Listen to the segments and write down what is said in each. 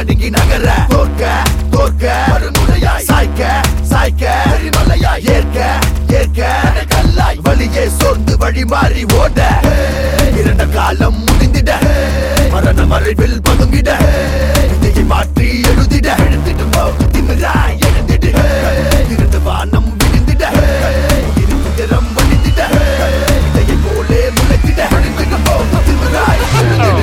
நடுங்கி நகர தோற்க தோற்க மறுமுறையாய் சாய்க்க சாய்க்க எரிமலையாய் ஏற்க ஏற்க கல்லாய் வழியே சோர்ந்து வழி மாறி ஓட இரண்ட காலம் முடிந்திட மரண மறைவில் பதுங்கிட இதையை மாற்றி எழுதிட எழுதிட்டு போ திமிராய் எழுந்திடு இருந்த வானம் விழுந்திட இருந்திரம் வழிந்திட இதையை போலே முளைத்திட எழுதிட்டு போ திமிராய் எழுதிடு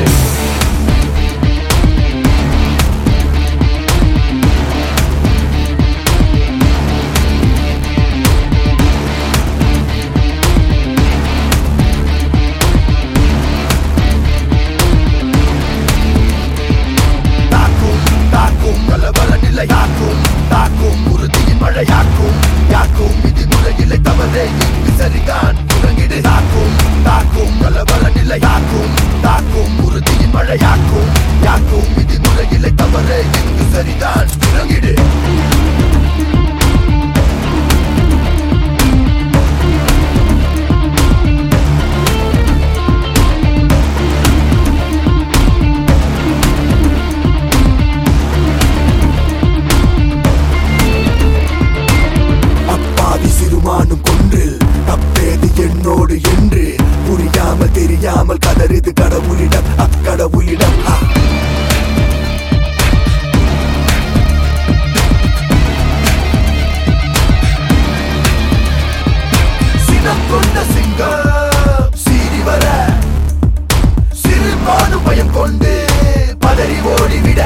தாக்கும் தாக்கும் கலவர நிலையாக்கும் தாக்கும் உறுதியின் மழையாக்கும் யாக்கும் இது முறையில்லை தவறே இங்கு சரிதான் உறங்கிடு தாக்கும் தாக்கும் கலவர நிலையாக்கும் தாக்கும் உறுதியின் மழையாக்கும் யாக்கும் இது முறையில்லை தவறே இங்கு சரிதான் உறங்கிடு அப்பாவி சிறுமானும் கொன்றில் தப்பேது என்னோடு என்று புரியாமல் தெரியாமல் கதறிது கடவுளிடம் அக்கடவுளிடம் ஆ. சினம் கொண்ட சிங்கம் சீறி வர சிறுமானும் பயம் கொண்டு பதறி ஓடிவிட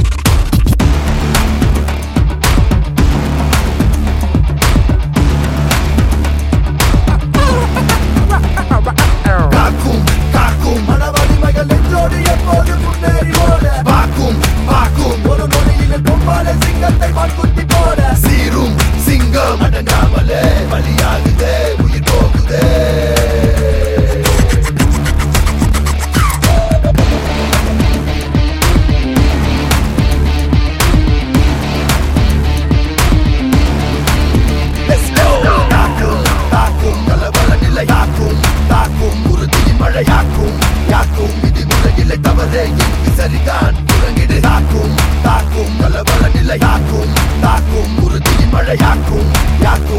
காக்கும் காக்கும் மனவலிமைகள் நெஞ்சோடு எப்போது முன்னேறி ஓட பாக்கும் பாக்கும் ஒரு நொடியில் கொம்பால சிங்கத்தை மண்குத்தி போட சீரும் சிங்கம் அடங்காமலே பலியாகுதே உயிர் போகுதே Let's go! தாக்கும் தாக்கும் கலவர நிலையாக்கும் தாக்கும் உறுதியின் மழையாக்கும் யாக்கும் இது முறையில்லை தவறே இங்கு சரிதான் உறங்கிடு தாக்கும் தாக்கும் கலவர நிலையாக்கும் தாக்கும் உறுதியின் மழையாக்கும் யாக்கும்